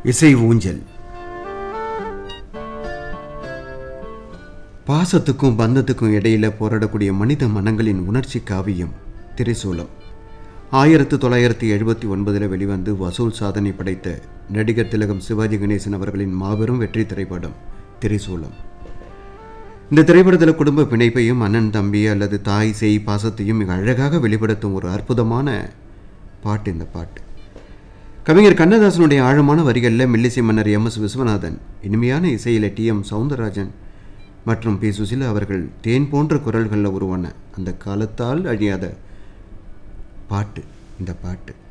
இசை ஊஞ்சல் பாசத்துக்கும் பந்தத்துக்கும் இடையில போராடக்கூடிய மனித மனங்களின் உணர்ச்சி காவியம் திரிசூலம் ஆயிரத்து தொள்ளாயிரத்தி எழுபத்தி ஒன்பதில் வெளிவந்து வசூல் சாதனை படைத்த நடிகர் திலகம் சிவாஜி கணேசன் அவர்களின் மாபெரும் வெற்றி திரைப்படம் திரிசூலம் இந்த திரைப்படத்தில் குடும்ப பிணைப்பையும் அண்ணன் தம்பி அல்லது தாய் செய் பாசத்தையும் மிக அழகாக வெளிப்படுத்தும் ஒரு அற்புதமான பாட்டு இந்த பாட்டு கவிஞர் கண்ணதாசனுடைய ஆழமான வரிகளில் மில்லிசை மன்னர் எம் எஸ் விஸ்வநாதன் இனிமையான இசையில் டி எம் சவுந்தரராஜன் மற்றும் பி சுசிலா அவர்கள் தேன் போன்ற குரல்களில் உருவான அந்த காலத்தால் அழியாத பாட்டு இந்த பாட்டு